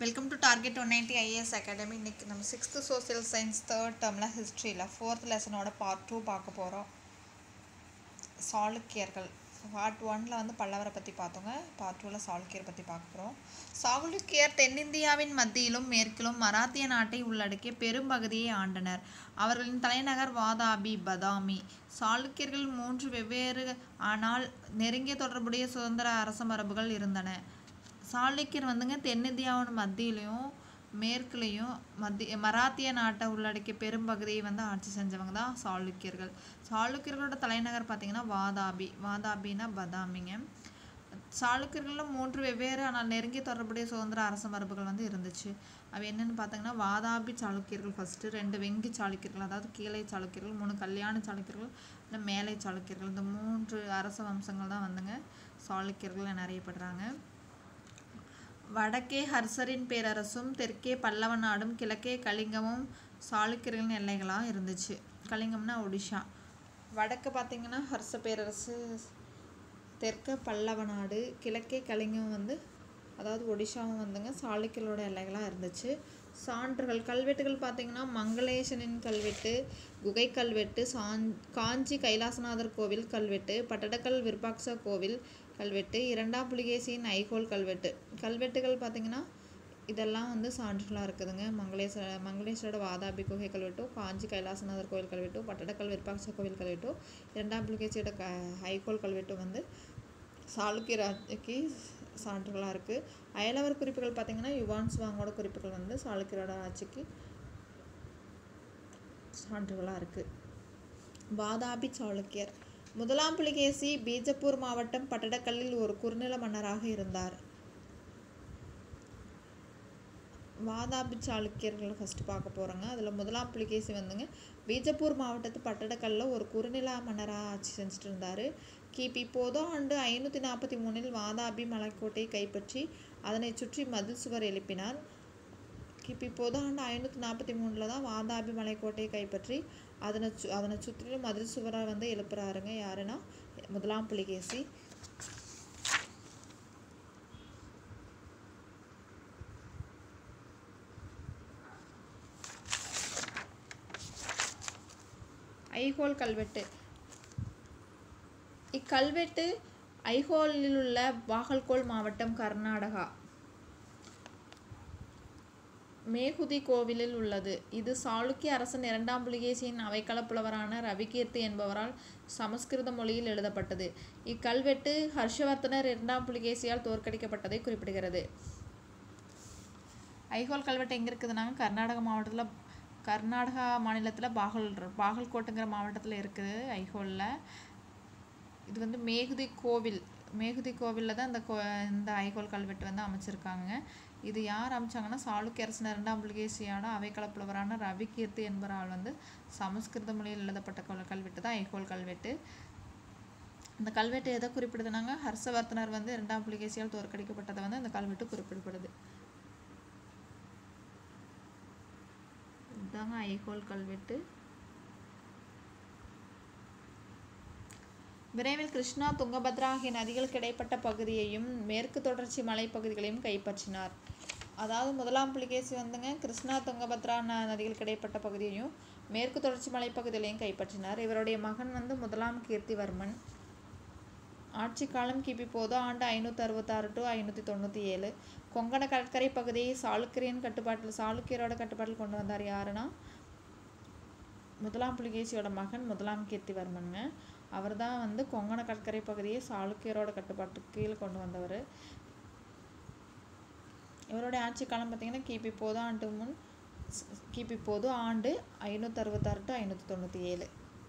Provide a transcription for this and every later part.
welcome to target one ninety IAS academy இன்னைக்கு நம்ம sixth social science third டேர்மில் ஹிஸ்ட்ரியில் ஃபோர்த் லெசனோட பார்ட் டூ பார்க்க போகிறோம் சாளுக்கியர்கள் பார்ட் ஒனில் வந்து பல்லவரை பற்றி பார்த்தோங்க பார்ட் டூவில் சாளுக்கியர் பற்றி பார்க்க போகிறோம் சாளுக்கியர் தென்னிந்தியாவின் மத்தியிலும் மேற்கிலும் மராத்திய நாட்டை உள்ளடக்கிய பெரும்பகுதியை ஆண்டனர் அவர்களின் தலைநகர் வாதாபி பதாமி சாளுக்கியர்கள் மூன்று வெவ்வேறு ஆனால் நெருங்கிய தொடர்புடைய சுதந்திர அரச மரபுகள் இருந்தன சாளுக்கியர் வந்துங்க தென்னிந்தியாவின் மத்தியிலையும் மேற்குலையும் மத்திய மராத்திய நாட்டை உள்ளடக்கிய பெரும்பகுதியை வந்து ஆட்சி செஞ்சவங்க தான் சாளுக்கியர்கள் சாளுக்கியர்களோட தலைநகர் பார்த்தீங்கன்னா வாதாபி வாதாபின்னா பதாமிங்க சாளுக்கியர்களில் மூன்று வெவ்வேறு ஆனால் நெருங்கிய தொடர்புடைய சுதந்திர அரச மரபுகள் வந்து இருந்துச்சு அவை என்னென்னு பார்த்தீங்கன்னா வாதாபி சாளுக்கியர்கள் ஃபஸ்ட்டு ரெண்டு வெங்கி சாளுக்கியர்கள் அதாவது கீழே சாளுக்கியர்கள் மூணு கல்யாண சாளுக்கியர்கள் இல்லை மேலை சாளுக்கியர்கள் இந்த மூன்று அரச வம்சங்கள் தான் வந்துங்க சாளுக்கியர்கள் என அறியப்படுறாங்க வடக்கே ஹர்ஷரின் பேரரசும் தெற்கே பல்லவ நாடும் கிழக்கே கலிங்கமும் சாளுக்கியர்களின் எல்லைகளாக இருந்துச்சு கலிங்கம்னா ஒடிஷா வடக்கு பார்த்தீங்கன்னா ஹர்ஷ பேரரசு தெற்க பல்லவ நாடு கிழக்கே கலிங்கம் வந்து அதாவது ஒடிஷாவும் வந்துங்க சாளுக்கியர்களோட எல்லைகளாக இருந்துச்சு சான்றுகள் கல்வெட்டுகள் பார்த்தீங்கன்னா மங்களேசனின் கல்வெட்டு குகை கல்வெட்டு சான் காஞ்சி கைலாசநாதர் கோவில் கல்வெட்டு பட்டடக்கல் விருப்பாக்ச கோவில் கல்வெட்டு இரண்டாம் புலிகேசியின் ஐகோல் கல்வெட்டு கல்வெட்டுகள் பார்த்தீங்கன்னா இதெல்லாம் வந்து சான்றுகளாக இருக்குதுங்க மங்களேஸ்வர மங்களேஸ்வரோட வாதாபி குகை கல்வெட்டும் காஞ்சி கைலாசநாதர் கோவில் கல்வெட்டும் பட்டடக்கல் விருப்பாக்ச கோவில் கல்வெட்டும் இரண்டாம் புலிகேசியோட க ஐகோல் கல்வெட்டும் வந்து சாளுக்கிய ராஜ்யக்கு சான்றுகளாக இருக்குது அயலவர் குறிப்புகள் பார்த்திங்கன்னா யுவான் ஸ்வாங்கோட குறிப்புகள் வந்து சாளுக்கியரோட ஆட்சிக்கு சான்றுகளாக இருக்குது வாதாபி சாளுக்கியர் முதலாம் புலிகேசி பீஜப்பூர் மாவட்டம் பட்டடக்கல்லில் ஒரு குறுநில மன்னராக இருந்தார் வாதாபி சாளுக்கியர்களை ஃபஸ்ட்டு பார்க்க போகிறோங்க அதில் முதலாம் புலிகேசி வந்துங்க பீஜப்பூர் மாவட்டத்து பட்டடக்கல்லில் ஒரு குறுநில மன்னராக ஆட்சி செஞ்சுட்டு இருந்தார் கிபி பொதும் ஆண்டு ஐநூற்றி நாற்பத்தி மூணில் வாதாபி மலைக்கோட்டையை கைப்பற்றி அதனை சுற்றி மதில் சுவர் எழுப்பினார் கிபி பொது ஆண்டு ஐநூற்றி நாற்பத்தி மூணில் தான் வாதாபி மலைக்கோட்டையை கைப்பற்றி அதனை சு அதனை சுற்றிலும் மதில் சுவராக வந்து எழுப்புறாருங்க யாருன்னா முதலாம் புலிகேசி ஐஹோல் கல்வெட்டு இக்கல்வெட்டு ஐஹோலில் உள்ள பாகல்கோல் மாவட்டம் கர்நாடகா மேகுதி கோவிலில் உள்ளது இது சாளுக்கிய அரசன் இரண்டாம் புலிகேசியின் அவைக்கள புலவரான ரவிகீர்த்தி என்பவரால் சமஸ்கிருத மொழியில் எழுதப்பட்டது இக்கல்வெட்டு ஹர்ஷவர்த்தனர் இரண்டாம் புலிகேசியால் தோற்கடிக்கப்பட்டதை குறிப்பிடுகிறது ஐஹோல் கல்வெட்டு எங்கே இருக்குதுனாங்க கர்நாடக மாவட்டத்தில் கர்நாடகா மாநிலத்தில் பாகல் பாகல்கோட்டுங்கிற மாவட்டத்தில் இருக்குது ஐஹோலில் இது வந்து மேகுதி கோவில் மேகுதி கோவிலில் தான் இந்த கோ இந்த ஐகோல் கல்வெட்டு வந்து அமைச்சிருக்காங்க இது யார் அமைச்சாங்கன்னா சாளுக்கிய அரசன் இரண்டாம் புலிகேசியோட அவைக்கள புலவரான ரவிகீர்த்தி என்பவரால் வந்து சமஸ்கிருத மொழியில் எழுதப்பட்ட கல் கல்வெட்டு தான் ஐகோல் கல்வெட்டு இந்த கல்வெட்டு எதை குறிப்பிடுதுனாங்க ஹர்ஷவர்த்தனர் வந்து இரண்டாம் புலிகேசியால் தோற்கடிக்கப்பட்டதை வந்து இந்த கல்வெட்டு குறிப்பிடப்படுது இதுதாங்க ஐகோல் கல்வெட்டு விரைவில் கிருஷ்ணா துங்கபத்ரா ஆகிய நதிகளுக்கு இடைப்பட்ட பகுதியையும் மேற்கு தொடர்ச்சி மலைப்பகுதிகளையும் கைப்பற்றினார் அதாவது முதலாம் புலிகேசி வந்துங்க கிருஷ்ணா துங்கபத்ரா ந நதிகளுக்கு இடைப்பட்ட பகுதியையும் மேற்கு தொடர்ச்சி மலைப்பகுதிகளையும் கைப்பற்றினார் இவருடைய மகன் வந்து முதலாம் கீர்த்திவர்மன் ஆட்சி காலம் கிபி போது ஆண்டு ஐநூற்றி அறுபத்தாறு டு ஐநூற்றி தொண்ணூற்றி ஏழு கொங்கண கடற்கரை பகுதியை சாளுக்கியரின் கட்டுப்பாட்டில் சாளுக்கியரோட கட்டுப்பாட்டில் கொண்டு வந்தார் யாருன்னா முதலாம் புலிகேசியோட மகன் முதலாம் கீர்த்திவர்மனுங்க அவர் தான் வந்து கொங்கண கடற்கரை பகுதியை சாளுக்கியரோட கட்டுப்பாட்டுக்கு கீழே கொண்டு வந்தவர் இவருடைய ஆட்சி காலம் பார்த்திங்கன்னா கிபி பொது ஆண்டு முன் கிபி பொது ஆண்டு ஐநூற்றி அறுபத்தாறு டு ஐநூற்றி தொண்ணூற்றி ஏழு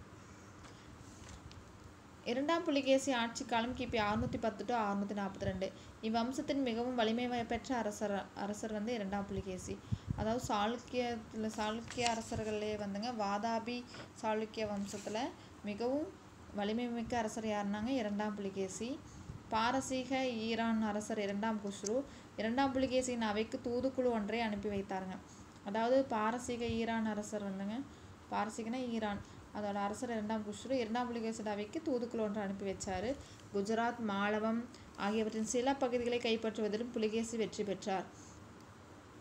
இரண்டாம் புலிகேசி ஆட்சி காலம் கிபி அறுநூற்றி பத்து டு அறுநூற்றி நாற்பத்தி ரெண்டு இவ்வம்சத்தின் மிகவும் வலிமை பெற்ற அரசர் அரசர் வந்து இரண்டாம் புலிகேசி அதாவது சாளுக்கியத்தில் சாளுக்கிய அரசர்களே வந்துங்க வாதாபி சாளுக்கிய வம்சத்தில் மிகவும் வலிமை மிக்க அரசர் யாருனாங்க இரண்டாம் புலிகேசி பாரசீக ஈரான் அரசர் இரண்டாம் குஷ்ரு இரண்டாம் புலிகேசியின் அவைக்கு தூதுக்குழு ஒன்றை அனுப்பி வைத்தாருங்க அதாவது பாரசீக ஈரான் அரசர் வந்துங்க பாரசீகனா ஈரான் அதோட அரசர் இரண்டாம் குஷ்ரு இரண்டாம் புலிகேசியோட அவைக்கு தூதுக்குழு ஒன்று அனுப்பி வச்சார் குஜராத் மாளவம் ஆகியவற்றின் சில பகுதிகளை கைப்பற்றுவதிலும் புலிகேசி வெற்றி பெற்றார்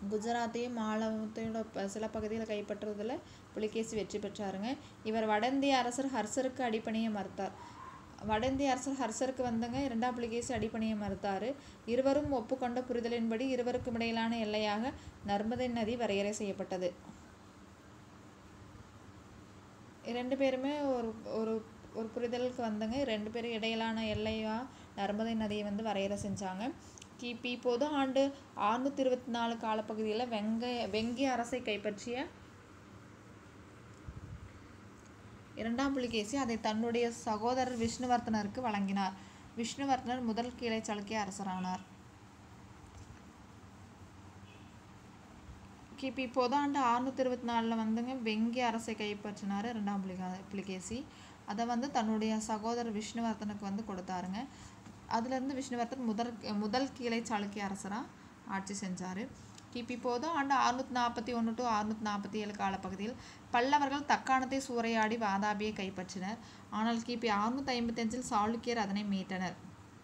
குஜராத்தையும் மாலவத்தையோட ப- சில பகுதிகளை கைப்பற்றுறதுல புலிகேசி வெற்றி பெற்றாருங்க இவர் வடந்திய அரசர் ஹர்ஷருக்கு அடிபணிய மறுத்தார் வடந்திய அரசர் ஹர்ஷருக்கு வந்தங்க இரண்டாம் புலிகேசி அடிபணிய மறுத்தார் இருவரும் ஒப்புக்கொண்ட புரிதலின்படி இருவருக்கும் இடையிலான எல்லையாக நர்மதை நதி வரையறை செய்யப்பட்டது இரண்டு பேருமே ஒரு ஒரு ஒரு புரிதலுக்கு வந்தங்க ரெண்டு பேரும் இடையிலான எல்லையா நர்மதை நதியை வந்து வரையறை செஞ்சாங்க கிபி பொது ஆண்டு அறுநூத்தி இருபத்தி நாலு காலப்பகுதியில் வெங்கை வெங்கி அரசை கைப்பற்றிய இரண்டாம் புலிகேசி அதை தன்னுடைய சகோதரர் விஷ்ணுவர்தனருக்கு வழங்கினார் விஷ்ணுவர்தனர் முதல் கீழை சாளுக்கிய அரசரானார் கிபி பொதாண்டு அறுநூத்தி இருபத்தி நாலில் வந்துங்க வெங்கி அரசை கைப்பற்றினார் ரெண்டாம் புலிகா புலிகேசி அதை வந்து தன்னுடைய சகோதரர் விஷ்ணுவர்தனுக்கு வந்து கொடுத்தாருங்க அதுலேருந்து விஷ்ணுவர்தன் முதல் முதல் கீழை சாளுக்கிய அரசராக ஆட்சி செஞ்சார் கிபி போதும் ஆண்டு அறுநூத்தி நாற்பத்தி ஒன்று டு அறுநூத்தி நாற்பத்தி ஏழு காலப்பகுதியில் பல்லவர்கள் தக்காணத்தை சூறையாடி வாதாபியை கைப்பற்றினர் ஆனால் கிபி அறுநூத்தி ஐம்பத்தஞ்சில் சாளுக்கியர் அதனை மீட்டனர்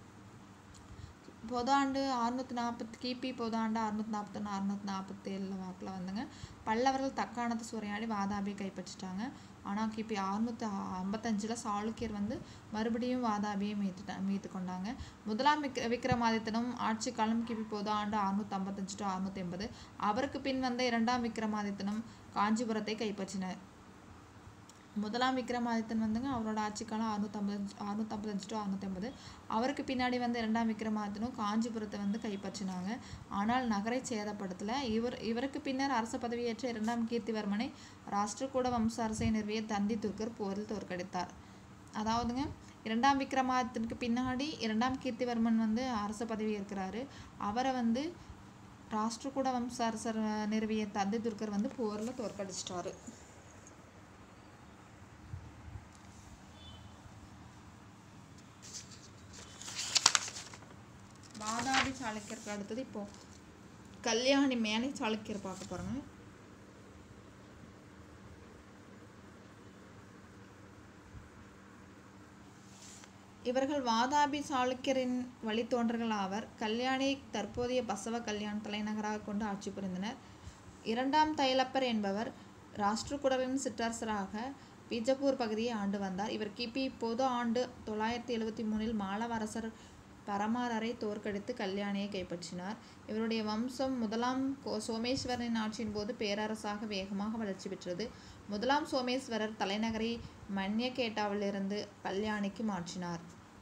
பொதாண்டு அறுநூத்தி நாற்பத்தி கிபி பொதாண்டு அறுநூத்தி நாற்பத்தொன்று அறுநூத்தி நாற்பத்தி ஏழில் வாக்கில் வந்துங்க பல்லவர்கள் தக்காணத்தை சூறையாடி வாதாபியை கைப்பற்றிட்டாங்க ஆனால் கிபி அறுநூத்தி ஐம்பத்தஞ்சில் சாளுக்கியர் வந்து மறுபடியும் வாதாபியை மீட்டுட்டா மீட்டு கொண்டாங்க முதலாம் விக்ர விக்ரமாதித்தனும் ஆட்சி காலம் கிபி பொதாண்டு அறுநூத்தி ஐம்பத்தஞ்சு டு அறுநூத்தி எண்பது அவருக்கு பின் வந்த இரண்டாம் விக்ரமாதித்தனும் காஞ்சிபுரத்தை கைப்பற்றினர் முதலாம் விக்ரமாதித்தன் வந்துங்க அவரோட ஆட்சி காலம் அறுநூத்தம்பது அறுநூத்தம்பத்தஞ்சு டு அறுநூத்தம்பது அவருக்கு பின்னாடி வந்த இரண்டாம் விக்ரமாதித்தனும் காஞ்சிபுரத்தை வந்து கைப்பற்றினாங்க ஆனால் நகரை சேதப்படுத்தல இவர் இவருக்கு பின்னர் அரச பதவியேற்ற இரண்டாம் கீர்த்திவர்மனை ராஷ்டிரகூட வம்ச அரசை நிறுவிய தந்தி துர்க்கர் போரில் தோற்கடித்தார் அதாவதுங்க இரண்டாம் விக்ரமாதித்தனுக்கு பின்னாடி இரண்டாம் கீர்த்திவர்மன் வந்து அரச பதவி ஏற்கிறாரு அவரை வந்து ராஷ்டிரகூட வம்ச அரசர் நிறுவிய தந்தி துர்க்கர் வந்து போரில் தோற்கடிச்சிட்டாரு வாதாபி சாளுக்கியருக்கு அடுத்தது இப்போ கல்யாணி மேலை சாளுக்கியர் பார்க்க போறோங்க இவர்கள் வாதாபி சாளுக்கியரின் வழித்தோன்றர்கள் ஆவர் கல்யாணி தற்போதைய பசவ கல்யாண் தலைநகராக கொண்டு ஆட்சி புரிந்தனர் இரண்டாம் தைலப்பர் என்பவர் ராஷ்டிரகூடரின் சிற்றரசராக பிஜப்பூர் பகுதியை ஆண்டு வந்தார் இவர் கிபி பொது ஆண்டு தொள்ளாயிரத்தி எழுவத்தி மூணில் மாலவ அரசர் பரமாரரை தோற்கடித்து கல்யாணியை கைப்பற்றினார் இவருடைய வம்சம் முதலாம் கோ- சோமேஸ்வரனின் ஆட்சியின் போது பேரரசாக வேகமாக வளர்ச்சி பெற்றது முதலாம் சோமேஸ்வரர் தலைநகரை மன்யகேட்டாவிலிருந்து கல்யாணிக்கு மாற்றினார்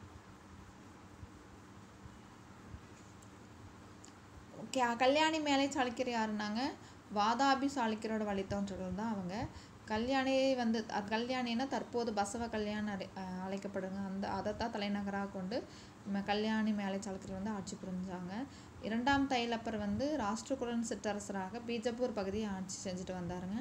ஓகே கல்யாணி மேலை சாளுக்கியர் யாருன்னாங்க வாதாபி சாளுக்கியரோட வழித்தோன்றர்கள் தான் அவங்க கல்யாணியை வந்து அ- கல்யாணின்னா தற்போது பசவ கல்யாணம் அடை அஹ் அழைக்கப்படுங்க அந்த அதைத்தான் தலைநகராக கொண்டு ம- கல்யாணி மேலை சாளுக்கியர் வந்து ஆட்சி புரிஞ்சாங்க இரண்டாம் தைலப்பர் வந்து ராஷ்டிரகுடன் சிற்றரசராக பீஜப்பூர் பகுதியை ஆட்சி செஞ்சுட்டு வந்தாருங்க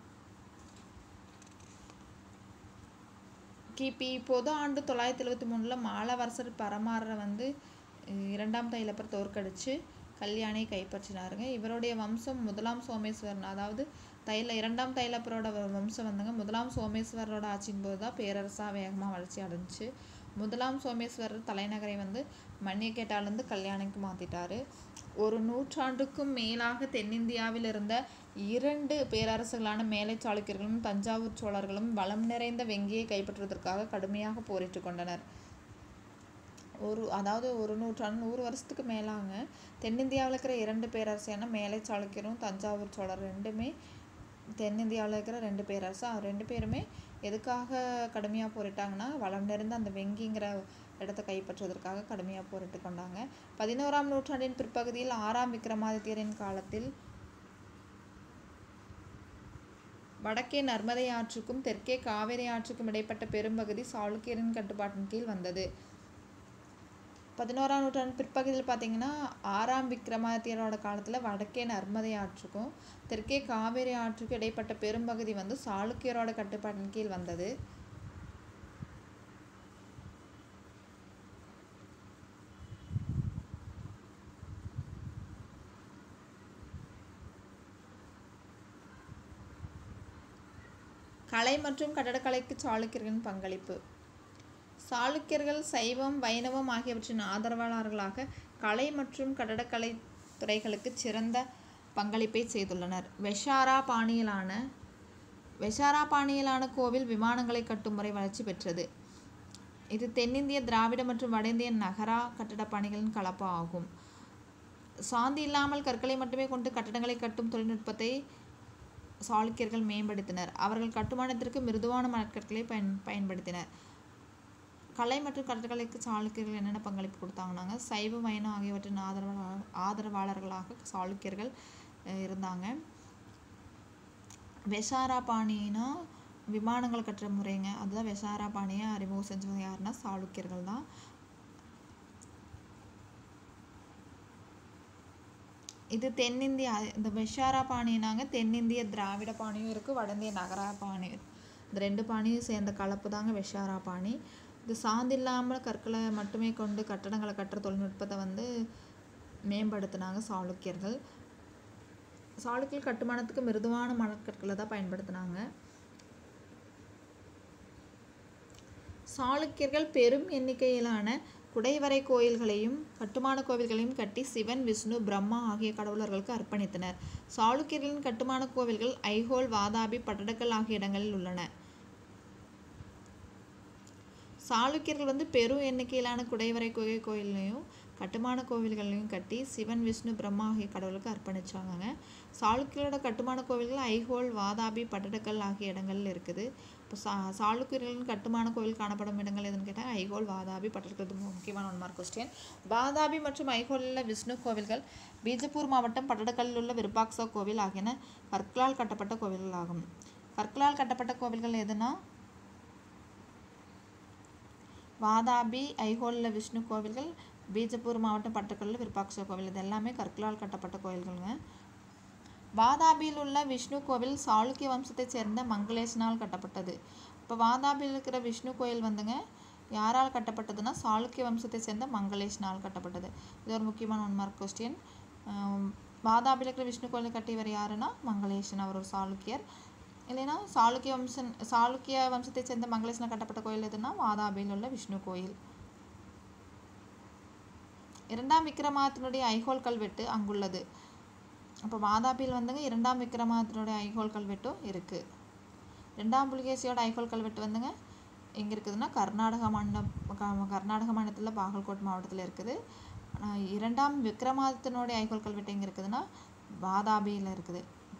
கிபி பொது ஆண்டு தொள்ளாயிரத்தி எழுவத்தி மூணில் மாலவரசர் பரமாரரை வந்து அஹ், இரண்டாம் தைலப்பர் தோற்கடிச்சு கல்யாணியை கைப்பற்றினாருங்க இவருடைய வம்சம் முதலாம் சோமேஸ்வரன் அதாவது தைல இரண்டாம் தைலப்பரோட வ- வம்சம் வந்துங்க முதலாம் சோமேஸ்வரரோட ஆட்சியின் போது தான் பேரரசா வேகமாக வளர்ச்சி அடைஞ்சுச்சு முதலாம் சோமேஸ்வரர் தலைநகரை வந்து மன்னியக்கேட்டாலேருந்து கல்யாணிக்கு மாற்றிட்டாரு ஒரு நூற்றாண்டுக்கும் மேலாக தென்னிந்தியாவில் இருந்த இரண்டு பேரரசுகளான மேலை சாளுக்கியர்களும் தஞ்சாவூர் சோழர்களும் வளம் நிறைந்த வெங்கியை கைப்பற்றுவதற்காக கடுமையாக போரிட்டு கொண்டனர் ஒரு அதாவது ஒரு நூற்றாண்டு நூறு வருஷத்துக்கு மேலாங்க தென்னிந்தியாவில் இருக்கிற இரண்டு பேரரசான மேலை சாளுக்கியரும் தஞ்சாவூர் சோழர் ரெண்டுமே தென்னிந்தியாவில் இருக்கிற ரெண்டு பேரரசு அது ரெண்டு பேருமே எதுக்காக கடுமையாக போரிட்டாங்கன்னா வளம் நிறைந்த அந்த வெங்கிங்கிற இடத்தை கைப்பற்றுவதற்காக கடுமையாக போரிட்டு கொண்டாங்க பதினோராம் நூற்றாண்டின் பிற்பகுதியில் ஆறாம் விக்ரமாதித்யரின் காலத்தில் வடக்கே நர்மதை ஆற்றுக்கும் தெற்கே காவிரி ஆற்றுக்கும் இடைப்பட்ட பெரும்பகுதி சாளுக்கியரின் கட்டுப்பாட்டின் கீழ் வந்தது பதினோராம் நூற்றாண்டு பிற்பகுதியில் பார்த்தீங்கன்னா ஆறாம் விக்ரமாதித்யரோட காலத்தில் வடக்கே நர்மதை ஆற்றுக்கும் தெற்கே காவிரி ஆற்றுக்கும் இடைப்பட்ட பெரும்பகுதி வந்து சாளுக்கியரோட கட்டுப்பாட்டின் கீழ் வந்தது கலை மற்றும் கட்டடக்கலைக்கு சாளுக்கியர்களின் பங்களிப்பு சாளுக்கியர்கள் சைவம் வைணவம் ஆகியவற்றின் ஆதரவாளர்களாக கலை மற்றும் கட்டடக்கலை துறைகளுக்கு சிறந்த பங்களிப்பை செய்துள்ளனர் வெஷாரா பாணியிலான வெஷாரா பாணியிலான கோவில் விமானங்களை கட்டும் முறை வளர்ச்சி பெற்றது இது தென்னிந்திய திராவிட மற்றும் வட இந்திய நகரா கட்டடப் பணிகளின் கலப்பு ஆகும் சாந்தி இல்லாமல் கற்களை மட்டுமே கொண்டு கட்டடங்களை கட்டும் தொழில்நுட்பத்தை சாளுக்கியர்கள் மேம்படுத்தினர் அவர்கள் கட்டுமானத்திற்கு மிருதுவான மணற்கற்களை பயன் பயன்படுத்தினர் கலை மற்றும் கட்டடக்கலைக்கு சாளுக்கியர்கள் என்னென்ன பங்களிப்பு கொடுத்தாங்கன்னாங்க சைவ வைணம் ஆகியவற்றின் ஆதரவாளர் ஆதரவாளர்களாக சாளுக்கியர்கள் அஹ், இருந்தாங்க வெசாரா பாணினா விமானங்கள் கட்டுற முறைங்க அதுதான் வெசாரா பாணியை அறிமுகம் செஞ்சவங்க யாருன்னா சாளுக்கியர்கள் தான் இது தென்னிந்திய இந்த வெஷாரா பாணினாங்க தென்னிந்திய திராவிட பாணியும் இருக்குது வட இந்திய நகரா பாணி இந்த ரெண்டு பாணியும் சேர்ந்த கலப்பு தாங்க வெஷாரா பாணி இது சாந்தில்லாமல் கற்களை மட்டுமே கொண்டு கட்டடங்களை கட்டுற தொழில்நுட்பத்தை வந்து மேம்படுத்தினாங்க சாளுக்கியர்கள் சாளுக்கியர் கட்டுமானத்துக்கு மிருதுவான மணற்கற்களை தான் பயன்படுத்தினாங்க சாளுக்கியர்கள் பெரும் எண்ணிக்கையிலான குடைவரை கோயில்களையும் கட்டுமான கோவில்களையும் கட்டி சிவன் விஷ்ணு பிரம்மா ஆகிய கடவுளர்களுக்கு அர்ப்பணித்தனர் சாளுக்கியர்களின் கட்டுமான கோவில்கள் ஐஹோல் வாதாபி பட்டடக்கல் ஆகிய இடங்களில் உள்ளன சாளுக்கியர்கள் வந்து பெரும் எண்ணிக்கையிலான குடைவரை குகை கோயிலையும் கட்டுமான கோவில்களையும் கட்டி சிவன் விஷ்ணு பிரம்மா ஆகிய கடவுளுக்கு அர்ப்பணிச்சாங்க சாளுக்கியரோட கட்டுமான கோவில்கள் ஐஹோல் வாதாபி பட்டடக்கல் ஆகிய இடங்களில் இருக்குது இப்போ சா சாளுக்கியர்களின் கட்டுமான கோவில் காணப்படும் இடங்கள் எதுன்னு கேட்டால் ஐஹோல் வாதாபி பட்டடக்கல் இது முக்கியமான ஒன் மார்க் கொஸ்டின் வாதாபி மற்றும் ஐஹோலில் விஷ்ணு கோவில்கள் பீஜப்பூர் மாவட்டம் பட்டடக்கல்லில் உள்ள விருப்பாக்சா கோவில் ஆகியன கற்களால் கட்டப்பட்ட கோவில்கள் ஆகும் கற்களால் கட்டப்பட்ட கோவில்கள் எதுனா வாதாபி ஐஹோலில் விஷ்ணு கோவில்கள் பீஜப்பூர் மாவட்டம் பட்டக்கல்லில் விருப்பாக்ஷ கோவில் இது எல்லாமே கற்களால் கட்டப்பட்ட கோவில்கள்ங்க வாதாபியில் உள்ள விஷ்ணு கோவில் சாளுக்கிய வம்சத்தைச் சேர்ந்த மங்களேசனால் கட்டப்பட்டது இப்போ வாதாபியில் இருக்கிற விஷ்ணு கோயில் வந்துங்க யாரால் கட்டப்பட்டதுன்னா சாளுக்கிய வம்சத்தைச் சேர்ந்த மங்களேஷனால் கட்டப்பட்டது இது ஒரு முக்கியமான ஒன் மார்க் கொஸ்டின் வாதாபியில் இருக்கிற விஷ்ணு கோயிலை கட்டியவர் யாருன்னா மங்களேஷன் அவர் ஒரு சாளுக்கியர் இல்லைன்னா சாளுக்கிய வம்சன் சாளுக்கிய வம்சத்தைச் சேர்ந்த மங்களேசனால் கட்டப்பட்ட கோயில் எதுனா வாதாபியில் உள்ள விஷ்ணு கோயில் இரண்டாம் விக்ரமாதித்தனுடைய ஐஹோல் கல்வெட்டு அங்குள்ளது அப்போ வாதாபியில் வந்துங்க இரண்டாம் விக்ரமாதித்தனுடைய ஐஹோல் கல்வெட்டும் இருக்குது ரெண்டாம் புலிகேசியோட ஐஹோல் கல்வெட்டு வந்துங்க எங்கே இருக்குதுன்னா கர்நாடகா மாநிலம் க- கர்நாடக மாநிலத்தில் பாகல்கோட் மாவட்டத்தில் இருக்குது ஆனா, இரண்டாம் விக்ரமாதித்தனுடைய ஐஹோல் கல்வெட்டு எங்கே இருக்குதுன்னா வாதாபியில் இருக்குது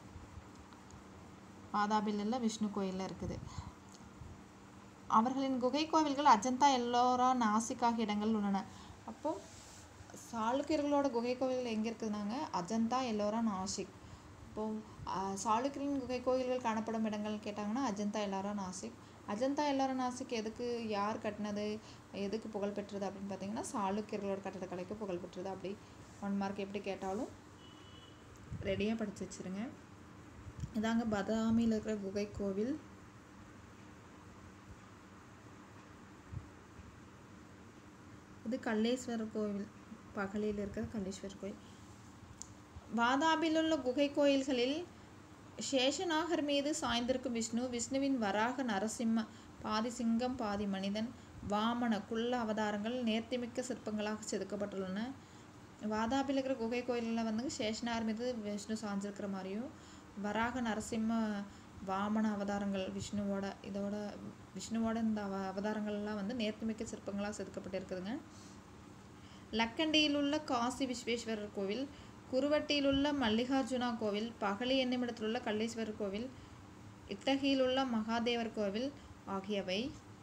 வாதாபியில் உள்ள விஷ்ணு கோயிலில் இருக்குது அவர்களின் குகை கோவில்கள் அஜந்தா எல்லோரா நாசிக் ஆகிய இடங்கள் உள்ளன அப்போ சாளுக்கியர்களோட குகை கோவில்கள் எங்கே இருக்குதுனாங்க அஜந்தா எல்லோரா நாசிக் இப்போ ஆஹ், சாளுக்கியரின் குகை கோயில்கள் காணப்படும் இடங்கள் கேட்டாங்கன்னா அஜந்தா எல்லோரா நாசிக் அஜந்தா எல்லோரா நாசிக் எதுக்கு யார் கட்டினது எதுக்கு புகழ் பெற்றது அப்படின்னு பார்த்தீங்கன்னா சாளுக்கியர்களோட கட்டடக்கலைக்கு புகழ் பெற்றது அப்படி ஒன் மார்க் எப்படி கேட்டாலும் ரெடியாக படிச்சு வச்சிருங்க இதாங்க பதாமியில் இருக்கிற குகை கோவில் இது கல்லேஸ்வரர் கோவில் பகலில் இருக்கிற கல்லேஸ்வரர் கோயில் வாதாபியில் உள்ள குகை கோயில்களில் சேஷநாகர் மீது சாய்ந்திருக்கும் விஷ்ணு விஷ்ணுவின் வராக நரசிம்ம பாதி சிங்கம் பாதி மனிதன் வாமன குள்ள அவதாரங்கள் நேர்த்திமிக்க சிற்பங்களாக செதுக்கப்பட்டுள்ளன வாதாபியில் இருக்கிற குகை கோயிலில் வந்து சேஷனார் மீது விஷ்ணு சாஞ்சிருக்கிற மாதிரியும் வராக நரசிம்ம வாமன அவதாரங்கள் விஷ்ணுவோட இதோட விஷ்ணுவோட இந்த அவ அவதாரங்கள்லாம் வந்து நேர்த்திமிக்க சிற்பங்களாக செதுக்கப்பட்டிருக்குதுங்க லக்கண்டியில் உள்ள காசி விஸ்வேஸ்வரர் கோவில் குருவட்டியில் உள்ள மல்லிகார்ஜுனா கோவில் பகலி என்னுமிடத்தில் உள்ள கல்லேஸ்வரர் கோவில் இட்டகியில் உள்ள மகாதேவர் கோவில் ஆகியவை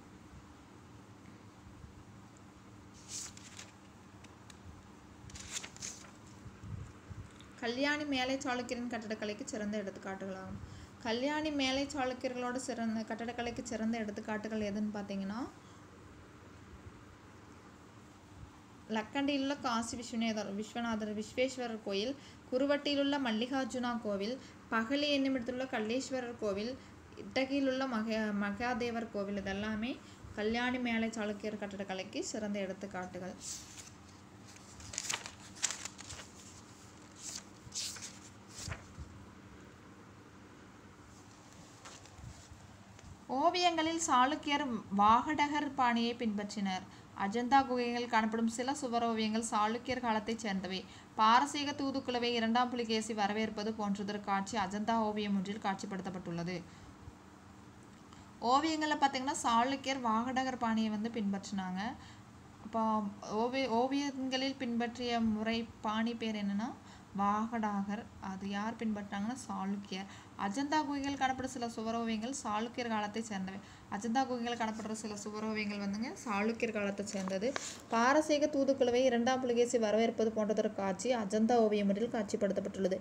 கல்யாணி மேலை சாளுக்கியரின் கட்டடக்கலைக்கு சிறந்த எடுத்துக்காட்டுகளாகும் கல்யாணி மேலை சாளுக்கியர்களோட சிறந்த கட்டடக்கலைக்கு சிறந்த எடுத்துக்காட்டுகள் எதுன்னு பார்த்தீங்கன்னா லக்கண்டியில் உள்ள காசி விஸ்வநாதர் விஸ்வநாதர் விஸ்வேஸ்வரர் கோயில் குருவட்டியிலுள்ள மல்லிகார்ஜுனா கோவில் பகலி என்னுமிடத்துள்ள கல்லேஸ்வரர் கோவில் இட்டகியில் உள்ள மக மகாதேவர் கோவில் இதெல்லாமே கல்யாணி மேலை சாளுக்கியர் கட்டடக்கலைக்கு சிறந்த எடுத்துக்காட்டுகள் ஓவியங்களில் சாளுக்கியர் வாகடகர் பாணியை பின்பற்றினர் அஜந்தா குகைகளில் காணப்படும் சில சுவரோவியங்கள் சாளுக்கியர் காலத்தைச் சேர்ந்தவை பாரசீக தூதுக்குழுவை இரண்டாம் புலிகேசி வரவேற்பது போன்றதொரு காட்சி அஜந்தா ஓவியம் ஒன்றில் காட்சிப்படுத்தப்பட்டுள்ளது ஓவியங்களில் பார்த்தீங்கன்னா சாளுக்கியர் வாகடகர் பாணியை வந்து பின்பற்றினாங்க அப்போ ஓவிய ஓவியங்களில் பின்பற்றிய முறை பாணி பேர் என்னன்னா வாகடாகர் அது யார் பின்பற்றினாங்கன்னா சாளுக்கியர் அஜந்தா குகைகள் காணப்படும் சில சுவரோவியங்கள் சாளுக்கியர் காலத்தை சேர்ந்தவை அஜந்தா குகைகள் காணப்படுற சில சுவரோவியங்கள் வந்துங்க சாளுக்கியர் காலத்தை சேர்ந்தது பாரசீக தூதுக்குழுவை இரண்டாம் புலிகேசி வரவேற்பது போன்றதொரு காட்சி அஜந்தா ஓவியம் ஒன்றில் காட்சிப்படுத்தப்பட்டுள்ளது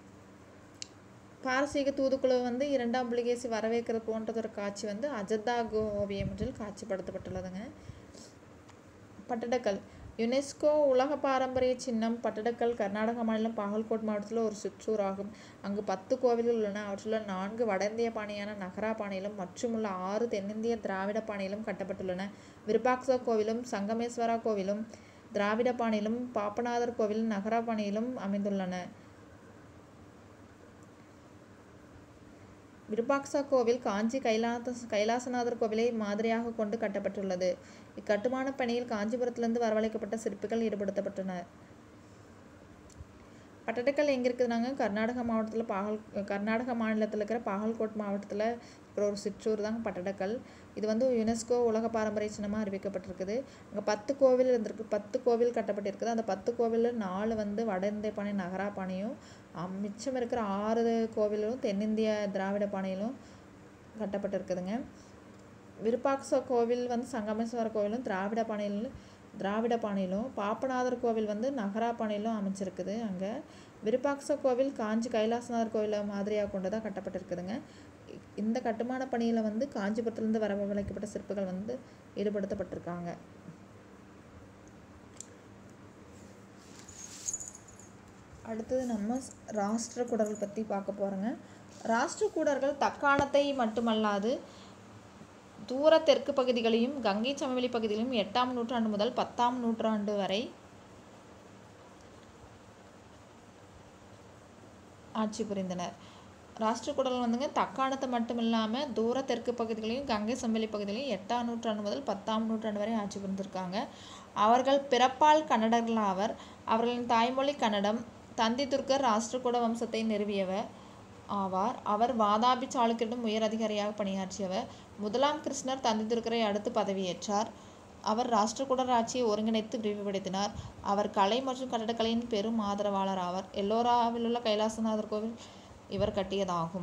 பாரசீக தூதுக்குழு வந்து இரண்டாம் புலிகேசி வரவேற்கிறது போன்றதொரு காட்சி வந்து அஜந்தா கோ- ஓவியம் ஒன்றில் காட்சிப்படுத்தப்பட்டுள்ளதுங்க பட்டடக்கல் யுனெஸ்கோ உலக பாரம்பரிய சின்னம் பட்டடக்கல் கர்நாடக மாநிலம் பாகல்கோட் மாவட்டத்தில் ஒரு சிற்றூர் ஆகும் அங்கு பத்து கோவில்கள் உள்ளன அவற்றுள்ள நான்கு வட இந்திய பாணியான நகரா பாணியிலும் மற்றுமுள்ள ஆறு தென்னிந்திய திராவிட பாணியிலும் கட்டப்பட்டுள்ளன விருபாக்சா கோவிலும் சங்கமேஸ்வரா கோவிலும் திராவிட பாணியிலும் பாப்பநாதர் கோவில் நகரா பாணியிலும் அமைந்துள்ளன விருபாக்சா கோவில் காஞ்சி கைலாத கைலாசநாதர் கோவிலை மாதிரியாக கொண்டு கட்டப்பட்டுள்ளது இக்கட்டுமான பணியில் காஞ்சிபுரத்திலிருந்து வரவழைக்கப்பட்ட சிற்பிகள் ஈடுபடுத்தப்பட்டனர் பட்டடக்கல் எங்கே இருக்குதுனாங்க கர்நாடக மாவட்டத்தில் பாகல் கர்நாடக மாநிலத்தில் இருக்கிற பாகல்கோட் மாவட்டத்தில் இருக்கிற ஒரு சிற்றூர் தாங்க பட்டடக்கல் இது வந்து யுனெஸ்கோ உலக பாரம்பரிய சின்னமாக அறிவிக்கப்பட்டிருக்குது அங்கே பத்து கோவில் இருந்திருக்கு பத்து கோவில் கட்டப்பட்டிருக்குது அந்த பத்து கோவிலில் நாலு வந்து வட இந்திய பாணி நகரா பாணியும் அம், மிச்சம் இருக்கிற ஆறு கோவிலும் தென்னிந்திய திராவிட பாணியிலும் கட்டப்பட்டிருக்குதுங்க விருப்பாக்ச கோவில் வந்து சங்கமேஸ்வர கோவிலும் திராவிட பாணியிலும் திராவிட பாணியிலும் பாப்பநாதர் கோவில் வந்து நகரா பாணியிலும் அமைச்சிருக்குது அங்கே விருப்பாக்ச கோவில் காஞ்சி கைலாசநாதர் கோவிலை மாதிரியாக கொண்டு தான் கட்டப்பட்டிருக்குதுங்க இ- இந்த கட்டுமான பணியில் வந்து காஞ்சிபுரத்துலேருந்து வரவழைக்கப்பட்ட சிற்பங்கள் வந்து ஈடுபடுத்தப்பட்டிருக்காங்க அடுத்தது நம்ம ஸ்- ராஷ்டிரகூடர்கள் பற்றி பார்க்க போகிறோங்க ராஷ்டிரகூடர்கள் தக்காணத்தை மட்டுமல்லாது தூர தெற்கு பகுதிகளையும் கங்கை சமவெளி பகுதிகளையும் எட்டாம் நூற்றாண்டு முதல் பத்தாம் நூற்றாண்டு வரை ஆட்சி புரிந்தனர் ராஷ்டிரகூடர்கள் வந்துங்க தக்காணத்தை மட்டும் இல்லாமல் தூர தெற்கு பகுதிகளையும் கங்கை சமவெளி பகுதிகளையும் எட்டாம் நூற்றாண்டு முதல் பத்தாம் நூற்றாண்டு வரை ஆட்சி புரிந்திருக்காங்க அவர்கள் பிறப்பால் கன்னடர்கள் ஆவர் அவர்களின் தாய்மொழி கன்னடம் தந்தி துர்க்கர் ராஷ்டிரகூட வம்சத்தை நிறுவியவர் ஆவார் அவர் வாதாபி சாளுக்கியரிடம் உயர் அதிகாரியாக பணியாற்றியவர் முதலாம் கிருஷ்ணர் தந்தி துர்க்கரை அடுத்து பதவியேற்றார் அவர் ராஷ்டிரகூடர் ஆட்சியை ஒருங்கிணைத்து விரிவுபடுத்தினார் அவர் கலை மற்றும் கட்டடக்கலையின் பெரும் ஆதரவாளர் ஆவார் எல்லோராவில் உள்ள கைலாசநாதர் கோவில் இவர் கட்டியதாகும்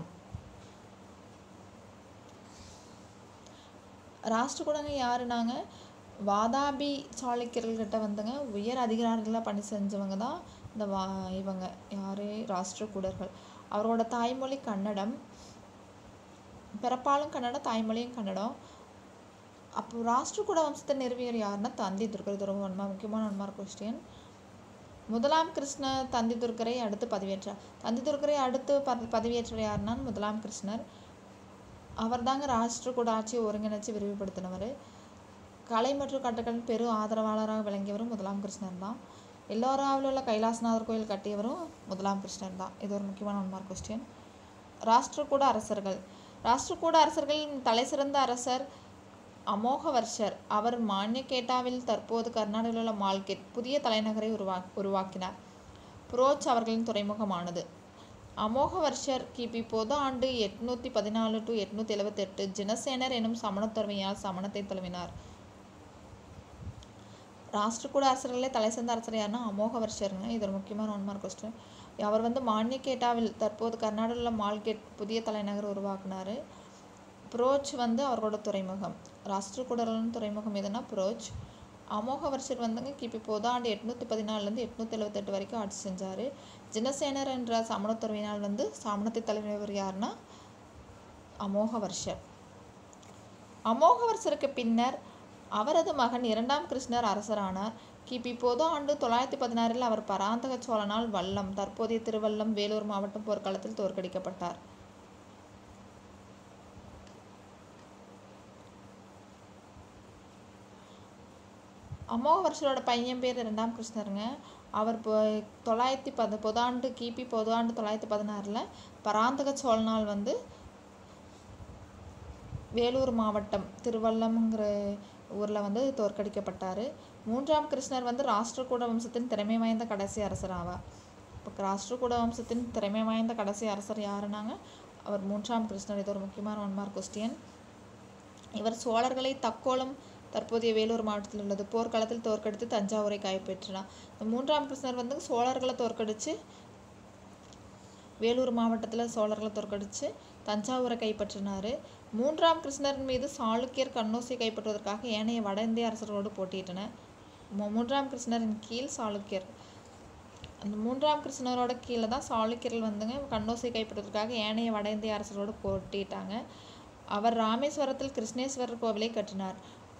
ராஷ்டிரகூடங்க யாருனாங்க வாதாபி சாளுக்கியர்கள்கிட்ட வந்துங்க உயர் அதிகாரிகளாக பணி செஞ்சவங்க தான் இந்த வா இவங்க யார் ராஷ்டிரகூடர்கள் அவரோட தாய்மொழி கன்னடம் பிறப்பாலும் கன்னடம் தாய்மொழியும் கன்னடம் அப்போ ராஷ்டிரகூட வம்சத்தை நிறுவியர் யாருன்னா தந்தி துர்க்கர் இது ரொம்ப ஒன்மா முக்கியமான ஒன்மா கொஸ்டின் முதலாம் கிருஷ்ண தந்தி துர்க்கரை அடுத்து பதவியேற்றார் தந்தி துர்க்கரை அடுத்து பத பதவியேற்றவர் யாருன்னா முதலாம் கிருஷ்ணர் அவர் தாங்க ராஷ்டிரகூட ஆட்சியை ஒருங்கிணைச்சு விரிவுபடுத்தினவர் கலை மற்றும் கட்டடக்கலின் பெரும் ஆதரவாளராக விளங்கியவரும் முதலாம் கிருஷ்ணர் தான் எல்லோராவில் உள்ள கைலாசநாதர் கோயில் கட்டியவரும் முதலாம் கிருஷ்ணர் தான் இது ஒரு முக்கியமான ஒன் மார்க் கொஸ்டின் ராஷ்டிரகூட அரசர்கள் ராஷ்டிரகூட அரசர்களின் தலைசிறந்த அரசர் அமோகவர்ஷர் அவர் மான்யகேட்டாவில் தற்போது கர்நாடகாவில் உள்ள மால்கெட் புதிய தலைநகரை உருவா உருவாக்கினார் புரோச் அவர்களின் துறைமுகமானது அமோகவர்ஷர் கிபி பொது ஆண்டு எட்நூற்றி பதினாலு டு எட்நூற்றி எழுபத்தெட்டு ஜினசேனர் எனும் சமணத்துறவியால் சமணத்தை தழுவினார் ராஷ்டிரகூட அரசர்களே தலை சிறந்த அரசர் யாருன்னா அமோகவர்ஷருங்க இது ஒரு முக்கியமான ஒன் மார்க் கொஸ்டின் அவர் வந்து மான்யகேட்டாவில் தற்போது கர்நாடகாவில் உள்ள மால்கெட் புதிய தலைநகர் உருவாக்குனார் புரோச் வந்து அவர்களோட துறைமுகம் ராஷ்டிரகூடர்களின் துறைமுகம் எதுனா புரோச் அமோகவர்ஷர் வந்துங்க கிபி பொதாண்டு எட்நூற்றி பதினாலுலேருந்து எட்நூற்றி எழுபத்தெட்டு வரைக்கும் ஆட்சி செஞ்சார் ஜினசேனர் என்ற சமணத்துறவினால் வந்து சமணத்தை தலைவர் யாருன்னா அமோகவர்ஷர் அமோகவர்ஷருக்கு பின்னர் அவரது மகன் இரண்டாம் கிருஷ்ணர் அரசரானார் கிபி பொது ஆண்டு தொள்ளாயிரத்தி பதினாறில் அவர் பராந்தக சோழனால் வல்லம் தற்போதைய திருவல்லம் வேலூர் மாவட்டம் போர்க்களத்தில் தோற்கடிக்கப்பட்டார் அமோகவர்ஷரோட பையன் பேர் இரண்டாம் கிருஷ்ணருங்க அவர் இப்போ தொள்ளாயிரத்தி பத பொதாண்டு கிபி பொதாண்டு தொள்ளாயிரத்தி பதினாறில் பராந்தக சோழனால் வந்து வேலூர் மாவட்டம் திருவல்லம்ங்கிற ஊரில் வந்து தோற்கடிக்கப்பட்டார் மூன்றாம் கிருஷ்ணர் வந்து ராஷ்டிரகூட வம்சத்தின் திறமை வாய்ந்த கடைசி அரசர் ஆவார் இப்போ ராஷ்டிரகூட வம்சத்தின் திறமை வாய்ந்த கடைசி அரசர் யாருனாங்க அவர் மூன்றாம் கிருஷ்ணர் இது ஒரு முக்கியமான ஒன் மார்க் கொஸ்டின் இவர் சோழர்களை தக்கோலம் தற்போதைய வேலூர் மாவட்டத்தில் உள்ளது போர்க்களத்தில் தோற்கடித்து தஞ்சாவூரை கைப்பற்றினார் இந்த மூன்றாம் கிருஷ்ணர் வந்து சோழர்களை தோற்கடித்து வேலூர் மாவட்டத்தில் சோழர்களை தோற்கடித்து தஞ்சாவூரை கைப்பற்றினார் மூன்றாம் கிருஷ்ணரின் மீது சாளுக்கியர் கண்ணோசியை கைப்பற்றுவதற்காக ஏனைய வட இந்திய அரசர்களோடு போட்டியிட்டனர் மூ- மூன்றாம் கிருஷ்ணரின் கீழ் சாளுக்கியர் அந்த மூன்றாம் கிருஷ்ணரோட கீழே தான் சாளுக்கியர்கள் வந்துங்க கண்ணோசியை கைப்பற்றுவதற்காக ஏனைய வட இந்திய அரசர்களோடு போட்டியிட்டாங்க அவர் ராமேஸ்வரத்தில் கிருஷ்ணேஸ்வரர் கோவிலை கட்டினார்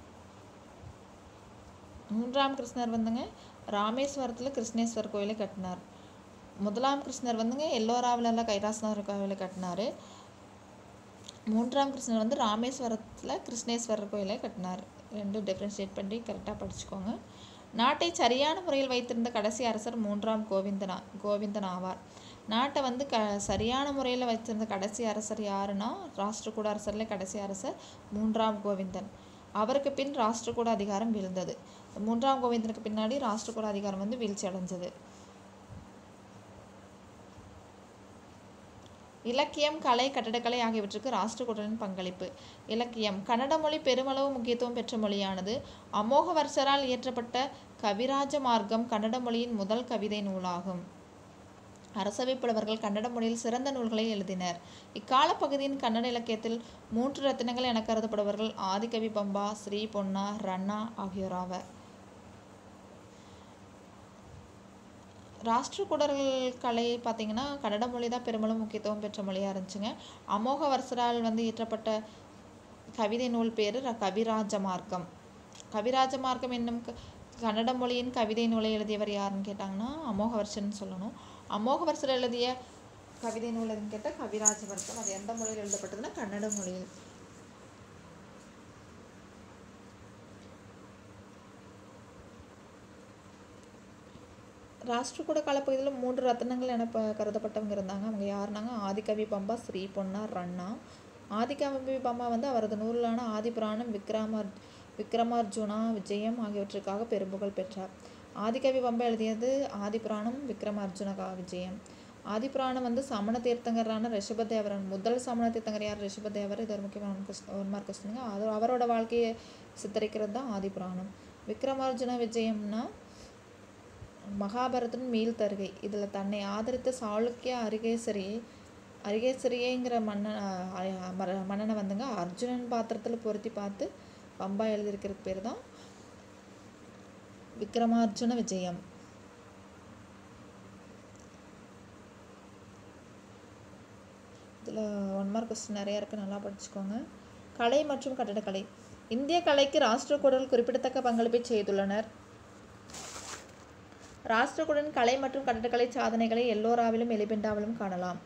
மூன்றாம் கிருஷ்ணர் வந்துங்க ராமேஸ்வரத்தில் கிருஷ்ணேஸ்வரர் கோவிலை கட்டினார் முதலாம் கிருஷ்ணர் வந்துங்க எல்லோராவில் எல்லாம் கைலாசநாதர் கோவிலை கட்டினார் மூன்றாம் கிருஷ்ணர் வந்து ராமேஸ்வரத்தில் கிருஷ்ணேஸ்வரர் கோயிலை கட்டினார் ரெண்டும் டிஃப்ரென்ஷியேட் பண்ணி கரெக்டாக படிச்சுக்கோங்க நாட்டை சரியான முறையில் வைத்திருந்த கடைசி அரசர் மூன்றாம் கோவிந்தனா கோவிந்தன் ஆவார் நாட்டை வந்து க சரியான முறையில் வைத்திருந்த கடைசி அரசர் யாருன்னா ராஷ்டிரகூட அரசர்ல கடைசி அரசர் மூன்றாம் கோவிந்தன் அவருக்கு பின் ராஷ்டிரகூட அதிகாரம் வீழ்ந்தது மூன்றாம் கோவிந்தனுக்கு பின்னாடி ராஷ்டிரகூட அதிகாரம் வந்து வீழ்ச்சி அடைஞ்சது இலக்கியம் கலை கட்டடக்கலை ஆகியவற்றுக்கு ராஷ்டிரகூடரின் பங்களிப்பு இலக்கியம் கன்னட மொழி பெருமளவு முக்கியத்துவம் பெற்ற மொழியானது அமோகவர்ஷரால் இயற்றப்பட்ட கவிராஜ மார்க்கம் கன்னட மொழியின் முதல் கவிதை நூலாகும் அரசவை புலவர்கள் கன்னட மொழியில் சிறந்த நூல்களை எழுதினர் இக்கால பகுதியின் கன்னட இலக்கியத்தில் மூன்று ரத்தினங்கள் என கருதப்படுபவர்கள் ஆதிகவி பம்பா ஸ்ரீ பொன்னா ரன்னா ஆகியோராவர் ராஷ்டிரகூடர்கள் கலை பார்த்தீங்கன்னா கன்னட மொழி தான் பெரும்பாலும் முக்கியத்துவம் பெற்ற மொழியாக இருந்துச்சுங்க அமோகவர்சரால் வந்து இயற்றப்பட்ட கவிதை நூல் பேர் கவிராஜ மார்க்கம் கவிராஜ மார்க்கம் என்னும் க- கன்னட மொழியின் கவிதை நூலை எழுதியவர் யாருன்னு கேட்டாங்கன்னா அமோகவர்ஷன் சொல்லணும் அமோகவர்ஷர் எழுதிய கவிதை நூல் எதுன்னு கேட்டால் கவிராஜ மார்க்கம் அது எந்த மொழியில் எழுதப்பட்டதுன்னா கன்னட மொழியில் ராஷ்டிரகூட காலப்பகுதியில் மூன்று ரத்னங்கள் என ப கருதப்பட்டவங்க இருந்தாங்க அவங்க யாருனாங்க ஆதிகவி பம்பா ஸ்ரீ பொன்னார் ரண்ணா ஆதிகவி பம்பா வந்து அவரது நூலான ஆதிபுராணம் விக்ரமர் விக்ரமார்ஜுனா விஜயம் ஆகியவற்றுக்காக பெரும்புகழ் பெற்றார் ஆதிகவி பம்பா எழுதியது ஆதிபுராணம் விக்ரமார்ஜுனகா விஜயம் ஆதிபுராணம் வந்து சமண தீர்த்தங்கரான ரிஷபதேவரன் முதல் சமண தீர்த்தங்கர் யார் ரிஷபதேவர் இது ஒரு முக்கியமான கொஸ்டின் ஒரு மார்க் கொஸ்டினுங்க அது அவரோட வாழ்க்கையை சித்தரிக்கிறது தான் ஆதிபுராணம் விக்ரமார்ஜுன விஜயம்னா மகாபாரதத்தின் மீள் தருகை இதில் தன்னை ஆதரித்த சாளுக்கிய அரிகேசரி அரிகேசரியேங்கிற மன்னன் அஹ், மர- மன்னனை வந்துங்க அர்ஜுனன் பாத்திரத்தில் பொருத்தி பார்த்து பம்பா எழுதியிருக்கிறது பேர் தான் விக்ரமார்ஜுன விஜயம் இதில் ஒன் மார்க் கொஸ்டின் நிறையா இருக்குது நல்லா படிச்சுக்கோங்க கலை மற்றும் கட்டடக்கலை இந்திய கலைக்கு ராஷ்டிரகூடர்கள் குறிப்பிடத்தக்க பங்களிப்பை செய்துள்ளனர் ராஷ்டிரகூடன் கலை மற்றும் கட்டடக்கலை சாதனைகளை எல்லோராவிலும் எலிபெண்டாவிலும் காணலாம்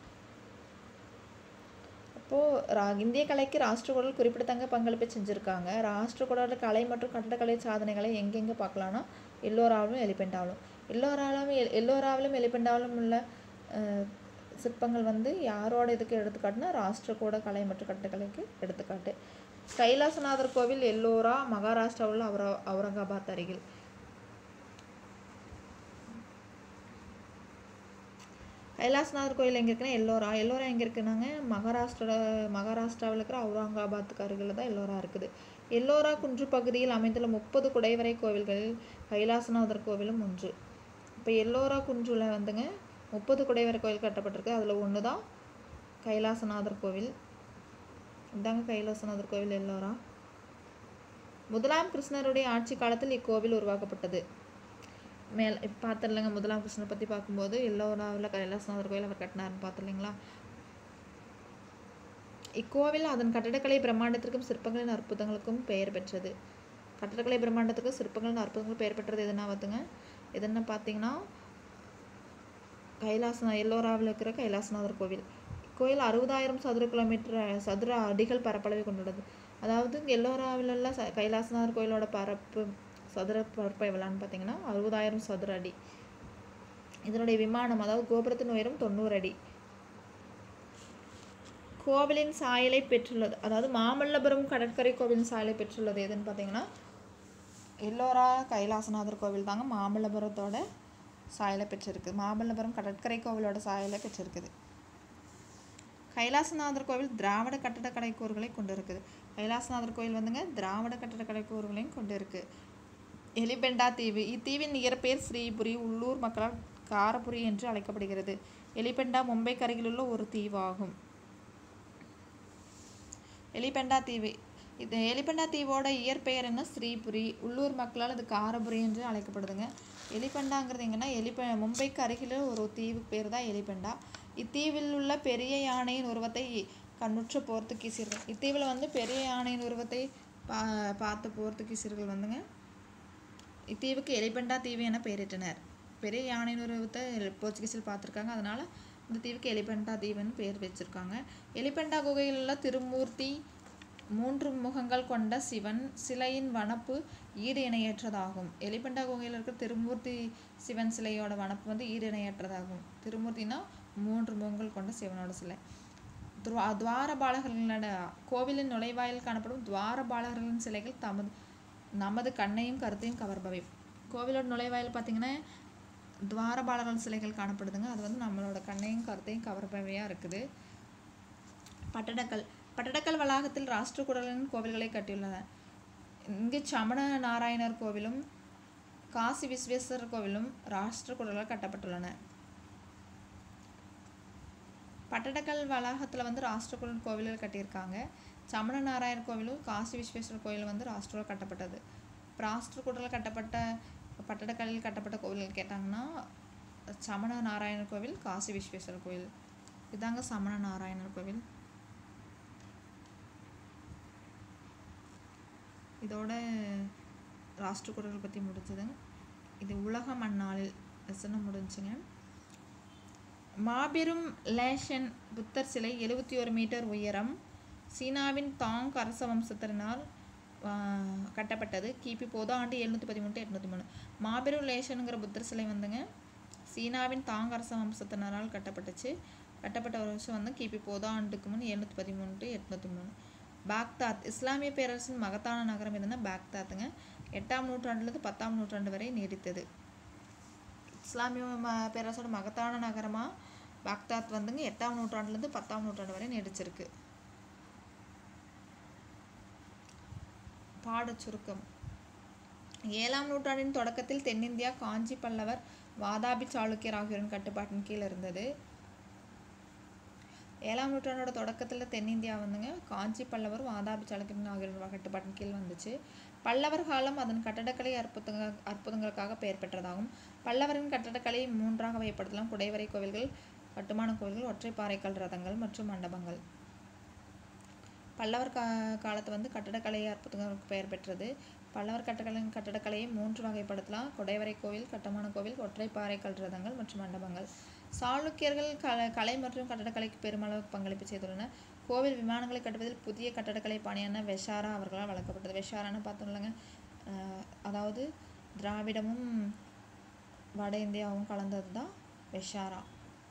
அப்போது ரா இந்திய கலைக்கு ராஷ்டிரகூடல் குறிப்பிடத்தக்க பங்களிப்பை செஞ்சுருக்காங்க ராஷ்டிரகூடோட கலை மற்றும் கட்டடக்கலை சாதனைகளை எங்கெங்கே பார்க்கலான்னா எல்லோராவிலும் எலிபெண்டாவிலும் எல்லோராவிலும் எல் எல்லோராவிலும் எலிபெண்டாவிலும் உள்ள அஹ், சிற்பங்கள் வந்து யாரோட இதுக்கு எடுத்துக்காட்டுனா ராஷ்டிரகூட கலை மற்றும் கட்டடக்கலைக்கு எடுத்துக்காட்டு கைலாசநாதர் கோவில் எல்லோரா மகாராஷ்டிராவில் அவுர அவுரங்காபாத் அருகில் கைலாசநாதர் கோயில் எங்கே இருக்குன்னா எல்லோரா எல்லோரா எங்கே இருக்குன்னாங்க மகாராஷ்டிரா மகாராஷ்டிராவில் இருக்கிற அவுரங்காபாத்துக்கு அருகில் தான் எல்லோரா இருக்குது எல்லோரா குன்று பகுதியில் அமைந்துள்ள முப்பது குடைவரை கோவில்களில் கைலாசநாதர் கோவிலும் ஒன்று இப்போ எல்லோரா குன்றுல வந்துங்க முப்பது குடைவரை கோவில் கட்டப்பட்டிருக்கு அதில் ஒன்று தான் கைலாசநாதர் கோவில் இதாங்க கைலாசநாதர் கோவில் எல்லோரா முதலாம் கிருஷ்ணருடைய ஆட்சி காலத்தில் இக்கோவில் உருவாக்கப்பட்டது மேல் இப்போ பார்த்துடலங்க முதலாம் கிருஷ்ணர் பற்றி பார்க்கும்போது எல்லோராவில் கைலாசநாதர் கோயில் அவர் கட்டினார்னு பார்த்துருந்தீங்களா இக்கோவில் அதன் கட்டடக்கலை பிரம்மாண்டத்திற்கும் சிற்பங்களின் அற்புதங்களுக்கும் பெயர் பெற்றது கட்டடக்கலை பிரம்மாண்டத்துக்கும் சிற்பங்களின் அற்புதங்களுக்கும் பெயர் பெற்றது எதுனா பார்த்துங்க எதுன்னு பார்த்தீங்கன்னா கைலாசநா எல்லோராவில் இருக்கிற கைலாசநாதர் கோவில் கோயில் அறுபதாயிரம் சதுர கிலோமீட்டர் சதுர அடிகள் பரப்பளவை கொண்டுள்ளது அதாவது எல்லோராவில் உள்ள ச கைலாசநாதர் கோயிலோட பரப்பு சதுர பரப்பு எவ்வளோன்னு பார்த்தீங்கன்னா அறுபதாயிரம் சதுர அடி இதனுடைய விமானம் அதாவது கோபுரத்தின் உயரம் தொண்ணூறு அடி கோவிலின் சாயலை பெற்றுள்ளது அதாவது மாமல்லபுரம் கடற்கரை கோவிலின் சாயலை பெற்றுள்ளது எதுன்னு பார்த்தீங்கன்னா எல்லோரா கைலாசநாதர் கோவில் தாங்க மாமல்லபுரத்தோட சாயலை பெற்றிருக்கு மாமல்லபுரம் கடற்கரை கோவிலோட சாயலை பெற்றிருக்குது கைலாசநாதர் கோவில் திராவிட கட்டடக்கலை கூறுகளை கொண்டு இருக்குது கைலாசநாதர் கோவில் வந்துங்க திராவிட கட்டடக்கலை கூறுகளையும் கொண்டு இருக்கு எலிபெண்டா தீவு இத்தீவின் இயற்பெயர் ஸ்ரீபுரி உள்ளூர் மக்களால் காரபுரி என்று அழைக்கப்படுகிறது எலிபெண்டா மும்பைக்கு அருகிலுள்ள ஒரு தீவாகும் எலிபெண்டா தீவு இது எலிபெண்டா தீவோட இயற்பெயர் என்ன ஸ்ரீபுரி உள்ளூர் மக்களால் அது காரபுரி என்று அழைக்கப்படுதுங்க எலிபெண்டாங்கிறது எங்கன்னா எலிபெ மும்பைக்கு அருகில் ஒரு தீவு பேர் தான் எலிபெண்டா இத்தீவில் உள்ள பெரிய யானையின் உருவத்தை கண்ணுற்ற போர்த்துகீசியர்கள் இத்தீவில் வந்து பெரிய யானையின் உருவத்தை பா பார்த்த போர்த்துகீசியர்கள் வந்துங்க இத்தீவுக்கு எலிபெண்டா தீவு என பெயரிட்டனர் பெரிய யானையின் உருவத்தை போர்ச்சுகீஸில் பார்த்துருக்காங்க அதனால் இந்த தீவுக்கு எலிபெண்டா தீவுன்னு பேர் வச்சுருக்காங்க எலிபெண்டா குகையில் உள்ள திருமூர்த்தி மூன்று முகங்கள் கொண்ட சிவன் சிலையின் வனப்பு ஈடு இணையற்றதாகும் எலிபெண்டா குகையில் இருக்கிற திருமூர்த்தி சிவன் சிலையோட வனப்பு வந்து ஈடு இணையற்றதாகும் திருமூர்த்தினா மூன்று முகங்கள் கொண்ட சிவனோட சிலை துவா துவாரபாலகர்களோட கோவிலின் நுழைவாயில் காணப்படும் துவாரபாலகர்களின் சிலைகள் தமது நமது கண்ணையும் கருத்தையும் கவர்பவை கோவிலோட நுழைவாயில் பார்த்தீங்கன்னா துவாரபாலகர்கள் சிலைகள் காணப்படுதுங்க அது வந்து நம்மளோட கண்ணையும் கருத்தையும் கவர்பவையாக இருக்குது பட்டடக்கல் பட்டடக்கல் வளாகத்தில் ராஷ்டிரகூடர்களின் கோவில்களை கட்டியுள்ளன இங்கு சமண நாராயணர் கோவிலும் காசி விஸ்வேஸ்வரர் கோவிலும் ராஷ்டிரகூடர்களால் கட்டப்பட்டுள்ளன பட்டடக்கல் வளாகத்தில் வந்து ராஷ்டிரகூடர் கோவில்கள் கட்டியிருக்காங்க சமண நாராயணர் கோவிலும் காசி விஸ்வேஸ்வரர் கோவில் வந்து ராஷ்டிரம் கட்டப்பட்டது இப்போ ராஷ்டிரகூடரில் கட்டப்பட்ட பட்டடக்கல்லில் கட்டப்பட்ட கோவில்கள் கேட்டாங்கன்னா சமண நாராயணர் கோவில் காசி விஸ்வேஸ்வரர் கோவில் இதாங்க சமண நாராயணர் கோவில் இதோட ராஷ்டிரகூடர்கள் பற்றி முடிஞ்சதுங்க இது உலக மண்ணாளில் லெசனும் முடிஞ்சுங்க மாபெரும் லேஷன் புத்தர் சிலை எழுபத்தி ஒரு மீட்டர் உயரம் சீனாவின் தாங் அரச வம்சத்தினால் ஆஹ், கட்டப்பட்டது கிபி பொது ஆண்டு எழுநூற்றி பதிமூணு to எட்நூற்றி மூணு மாபெரும் லேஷனுங்கிற புத்தர் சிலை வந்துங்க சீனாவின் தாங் அரச வம்சத்தினரால் கட்டப்பட்டுச்சு கட்டப்பட்ட ஒரு வருஷம் வந்து கிபி பொது ஆண்டுக்கு முன் எழுநூற்றி பதிமூணு to எட்நூற்றி மூணு பாக்தாத் இஸ்லாமிய பேரரசின் மகத்தான நகரம் எதுனா பாக்தாத்துங்க எட்டாம் நூற்றாண்டுலேருந்து பத்தாம் நூற்றாண்டு வரை நீடித்தது இஸ்லாமிய ம- பேரரசோட மகத்தான நகரமாக பாக்தாத் வந்துங்க எட்டாம் நூற்றாண்டுலேருந்து பத்தாம் நூற்றாண்டு வரை நீடிச்சிருக்கு பாடச் சுருக்கம் ஏழாம் நூற்றாண்டின் தொடக்கத்தில் தென்னிந்தியா காஞ்சி பல்லவர் வாதாபி சாளுக்கியர் ஆகியோரின் கட்டுப்பாட்டின் கீழ் இருந்தது ஏழாம் நூற்றாண்டோட தொடக்கத்தில் தென்னிந்தியா வந்துங்க காஞ்சி பல்லவர் வாதாபி சாளுக்கியர் ஆகியோரின் கட்டுப்பாட்டின் கீழ் வந்துச்சு பல்லவர் காலம் அதன் கட்டடக்கலை அற்புதங்க அற்புதங்களுக்காக பெயர் பெற்றதாகும் பல்லவரின் கட்டடக்கலை மூன்றாக வகைப்படுத்தலாம் குடைவரை கோவில்கள் கட்டுமான கோவில்கள் ஒற்றைப்பாறைக்கல் ரதங்கள் மற்றும் மண்டபங்கள் பல்லவர் கா காலத்து வந்து கட்டடக்கலை அற்புதங்களுக்கு பெயர் பெற்றது பல்லவர் கட்டடக்கலை கட்டடக்கலையை மூன்று வகைப்படுத்தலாம் குடைவரை கோவில் கட்டுமான கோவில் ஒற்றைப்பாறைக்கல் ரதங்கள் மற்றும் மண்டபங்கள் சாளுக்கியர்கள் கல கலை மற்றும் கட்டடக்கலைக்கு பெருமளவு பங்களிப்பு செய்துள்ளனர் கோவில் விமானங்களை கட்டுவதில் புதிய கட்டடக்கலை பாணியான வெஷாரா அவர்களால் வளர்க்கப்பட்டது வெஷாரான்னு பார்த்தோம்லங்க அஹ் அதாவது திராவிடமும் வட இந்தியாவும் கலந்தது தான் வெஷாரா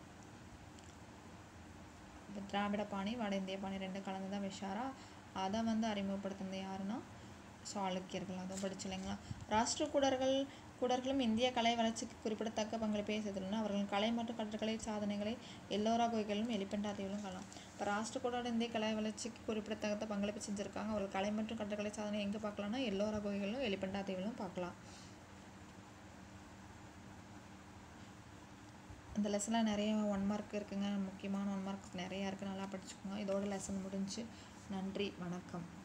இப்போ திராவிட பாணி வட இந்திய பாணி ரெண்டும் கலந்து தான் விஷாரா அதை வந்து அறிமுகப்படுத்தினது யாருன்னா சாளுக்கியர்கள் அதை படிச்சு இல்லைங்களா ராஷ்டிரகூடர்கள் கூடர்களும் இந்திய கலை வளர்ச்சிக்கு குறிப்பிடத்தக்க பங்களிப்பை செய்துள்ளனர் அவர்களின் கலை மற்றும் கட்டடக்கலை சாதனைகளை எல்லோரா கோயில்களும் எலிபெண்டா தீவிலும் காணலாம் இப்போ ராஷ்டிரகூடோட இந்திய கலை வளர்ச்சிக்கு குறிப்பிடத்தக்க பங்களிப்பு செஞ்சுருக்காங்க அவர்கள் கலை மற்றும் கட்டடக்கலை சாதனை எங்கே பார்க்கலாம்னா எல்லோரா கோயில்களும் எலிபெண்டா தீவிலும் பார்க்கலாம் இந்த லெசனில் நிறைய ஒன் மார்க் இருக்குங்க முக்கியமான ஒன் மார்க் நிறையா இருக்குது நல்லா படிச்சுக்கோங்க இதோட லெசன் முடிஞ்சு நன்றி வணக்கம்